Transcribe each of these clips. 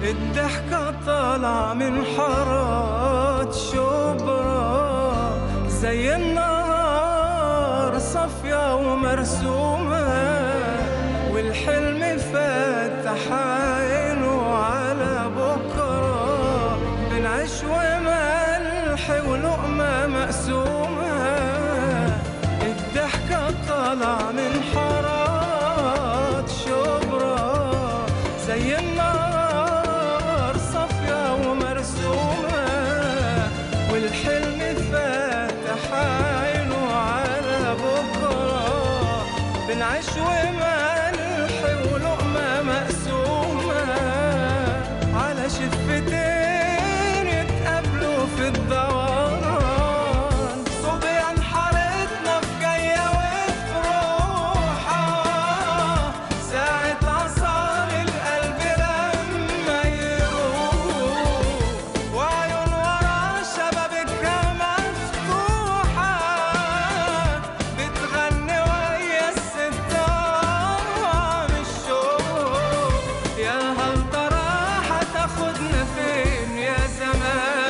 الضحكة طالعة من حارات شبرا زي النهار صافية ومرسومة والحلم فاتح عينه على بكرة بنعيش وملح ولقمة مقسومة الضحكة طالعة من حارات شبرا زي النار صافية ومرسومة والحلم فاتح عينه على بكرة بنعيش وملح ولقمة مقسومة على شفتين يتقابلوا في الدوران صبيان حارتنا في جاية وفي روحة ساعة عصار القلب لما يروح وعيون ورا شبابكها مفتوحة بتغني ويا الستار مش الشوق يا هل ترى هتاخدنا فين يا زمان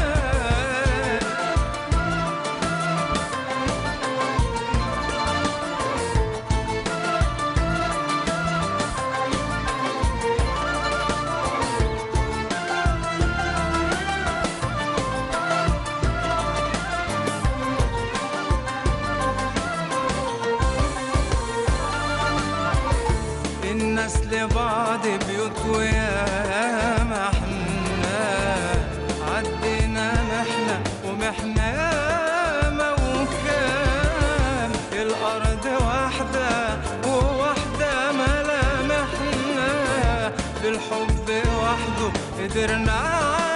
الناس لبعض بيوت وياما احنا عدينا محنة ومحنة ياما وكان الأرض واحدة وواحدة ملامحنا بالحب وحده قدرنا